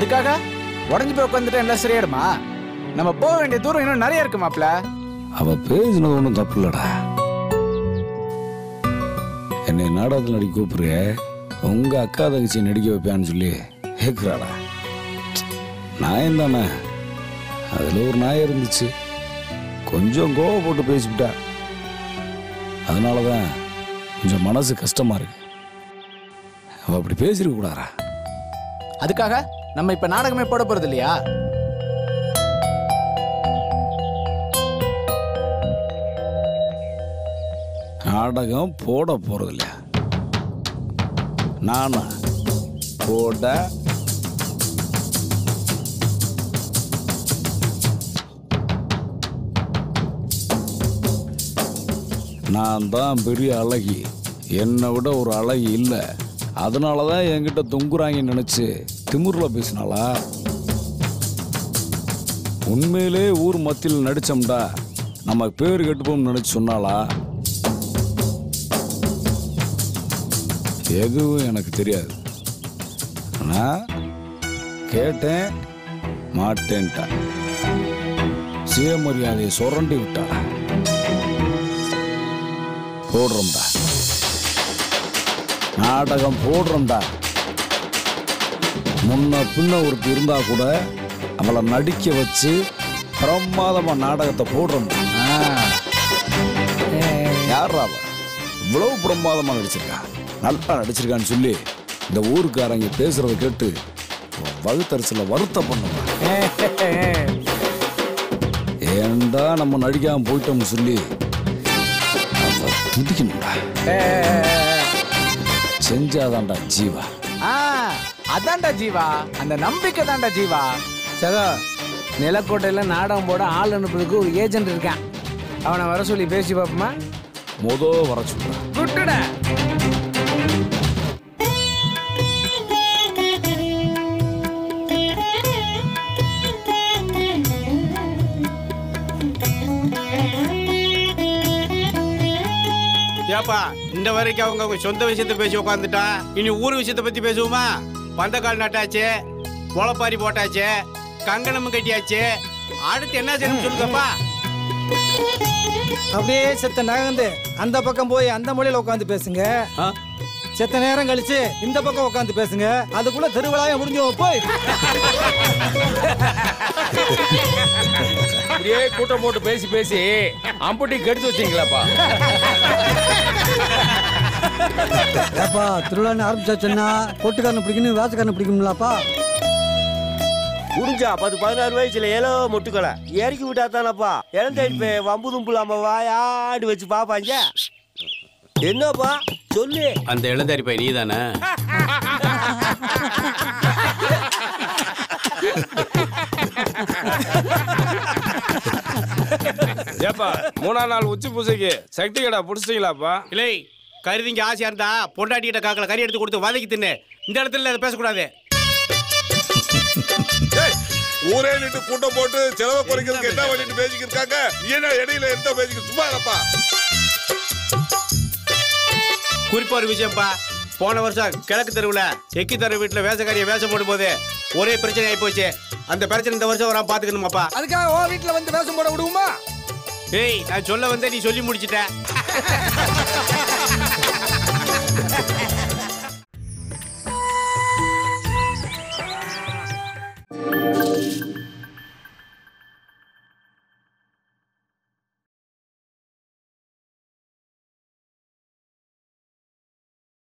அதுக்காக உடஞ்சு போய் உட்காந்துட்டு எல்லாம் சரியாயிடுமா நம்ம போக வேண்டிய தூரம் இன்னும் நிறைய இருக்கு மாப்ள அவ பேசினது ஒன்றும் தப்பு இல்லடா என்னை நாடகத்தில் நடிக்க கூப்பிடுறிய உங்க அக்கா தங்கச்சி நடிக்க வைப்பான்னு சொல்லி கேட்குறாடா நாயம் தானே அதில் ஒரு நாயம் இருந்துச்சு கொஞ்சம் கோவப்பட்டு பேசிவிட்டா அதனால தான் கொஞ்சம் மனசு கஷ்டமா இருக்கு அவ அப்படி பேசிருக்க கூடாதா அதுக்காக நம்ம இப்ப நாடகமே போட போறது இல்லையா நாடகம் போட போறது இல்லையா நானா போட நான் தான் பெரிய அழகி என்னை விட ஒரு அழகி இல்லை அதனால தான் என்கிட்ட தொங்குறாங்கன்னு நினச்சி திமிர்ல பேசினாளா உண்மையிலே ஊர் மத்தியில் நடிச்சோம்டா நம்ம பேர் கெட்டுப்போம்னு நினச்சி சொன்னாளா எதுவும் எனக்கு தெரியாது நான் கேட்டேன் மாட்டேன்ட்டா சுயமரியாதையை சுரண்டி விட்டாடா போடுறோம்டா நாடகம் போடுறோம்டா முன்ன பின்ன ஒருத்தி இருந்தா கூட அவளை நடிக்க வச்சு பிரமாதமா நாடகத்தை போடுறோம்டா யார் அவ இவ்வளவு பிரமாதமா நடிச்சிருக்கா நல்லா நடிச்சிருக்கான்னு சொல்லி இந்த ஊருக்காரங்க பேசுறத கேட்டு வகுத்தரசில் வருத்தம் பண்ணுவாங்க ஏன்டா நம்ம நடிக்காம போயிட்டோம்னு சொல்லி அவ துதிக்கணும்டா செஞ்சாதான்டா ஜீவா ஆ அதான்டா ஜீவா அந்த நம்பிக்கை தான்டா ஜீவா சகோ நிலக்கோட்டையில் நாடகம் போட ஆள் அனுப்புறதுக்கு ஒரு ஏஜென்ட் இருக்கான் அவனை வர சொல்லி பேசி பார்ப்போமா மொத வர சொல்றேன் குட்டுடா ஏப்பா இந்த வரைக்கும் அவங்க அவங்க சொந்த விஷயத்தை பேசி உட்காந்துட்டா இனி ஊர் விஷயத்தை பத்தி பேசுவோமா பந்தக்கால் நட்டாச்சு முளைப்பாரி போட்டாச்சு கங்கணமும் கட்டியாச்சு அடுத்து என்ன செய்யணும் சொல்லுங்கப்பா அப்படியே செத்த நகர்ந்து அந்த பக்கம் போய் அந்த மொழியில உட்காந்து பேசுங்க செத்த நேரம் கழிச்சு இந்த பக்கம் உட்காந்து பேசுங்க அதுக்குள்ள திருவிழாவே முடிஞ்சு போய் அப்படியே கூட்டம் போட்டு பேசி பேசி அம்புட்டி கெடுத்து வச்சீங்களாப்பா ஏப்பா திருவிழான்னு ஆரம்பிச்சாச்சுன்னா கொட்டுக்காரனை பிடிக்கணும் வேசக்காரனை பிடிக்கணும்லப்பா முடிஞ்சா பத்து பதினாறு வயசுல ஏலோ முட்டுக்கலை இறக்கி விட்டா தானப்பா இழந்தடிப்பே வம்பு தும்பு இல்லாம வாயாடி வச்சு பாப்பாங்க என்னப்பா சொல்லு அந்த இளந்தாரி பையன் நீ தானே ஏப்பா மூணாம் நாள் உச்சி பூசைக்கு சக்தி கடை புடிச்சிட்டீங்களாப்பா இல்லை கருதிங்க ஆசையா இருந்தா பொண்டாட்டிகிட்ட காக்கல கறி எடுத்து கொடுத்து வதக்கி தின்னு இந்த இடத்துல அதை பேசக்கூடாது ஊரே நின்று கூட்டம் போட்டு செலவை குறைக்கிறதுக்கு என்ன பண்ணிட்டு பேசிக்கிட்டு இருக்காங்க நீ என்ன இடையில எந்த பேசிக்கிட்டு சும்மா இருப்பா குறிப்பா ஒரு விஷயம்ப்பா போன வருஷம் கிழக்கு தெருவுல எக்கி தெரு வீட்டுல வேசக்காரிய வேஷம் போடும் போது ஒரே பிரச்சனை ஆகி போச்சு அந்த பிரச்சனை இந்த வருஷம் வராம பாத்துக்கணுமாப்பா அதுக்காக ஓ வீட்டில் வந்து வேஷம் போட விடுவோமா ஏய் நான் சொல்ல வந்தே நீ சொல்லி முடிச்சிட்ட